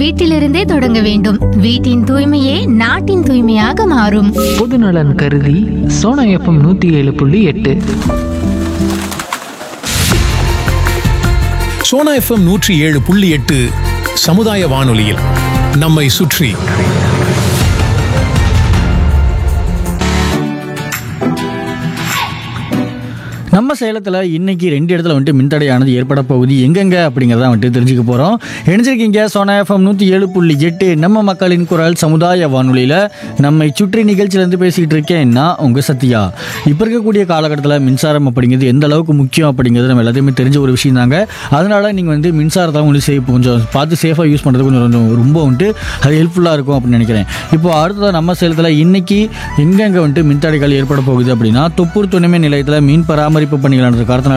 வீட்டிலிருந்தே தொடங்க வேண்டும் வீட்டின் தூய்மையே நாட்டின் தூய்மையாக மாறும் பொதுநலன் கருதி சோனா எஃப்எம் நூற்றி ஏழு புள்ளி எட்டு சோனா எஃப்எம் நூற்றி ஏழு புள்ளி எட்டு சமுதாய வானொலியில் நம்மை சுற்றி நம்ம சேலத்தில் இன்னைக்கு ரெண்டு இடத்துல வந்துட்டு மின்தடையானது ஏற்பட போகுது எங்கெங்க அப்படிங்கிறத வந்துட்டு தெரிஞ்சுக்க போகிறோம் இணைஞ்சிருக்கீங்க சோனா எஃப்எம் நூற்றி ஏழு புள்ளி எட்டு நம்ம மக்களின் குரல் சமுதாய வானொலியில் நம்மை சுற்றி நிகழ்ச்சியிலேருந்து பேசிக்கிட்டு இருக்கேன் நான் உங்கள் சத்யா இப்போ இருக்கக்கூடிய காலகட்டத்தில் மின்சாரம் அப்படிங்கிறது எந்த அளவுக்கு முக்கியம் அப்படிங்கிறது நம்ம எல்லாத்தையுமே தெரிஞ்ச ஒரு விஷயம் தாங்க அதனால நீங்கள் வந்து மின்சாரத்தை வந்து சேஃப் கொஞ்சம் பார்த்து சேஃபாக யூஸ் பண்ணுறது கொஞ்சம் கொஞ்சம் ரொம்ப வந்துட்டு அது ஹெல்ப்ஃபுல்லாக இருக்கும் அப்படின்னு நினைக்கிறேன் இப்போ அடுத்ததாக நம்ம சேலத்தில் இன்னைக்கு எங்கெங்கே வந்துட்டு மின்தடைகள் ஏற்பட போகுது அப்படின்னா தொப்பூர் துணைமின் நிலையத்தில் மீன் பராமரிப்பு பணிகள் நடந்த காரணத்தினால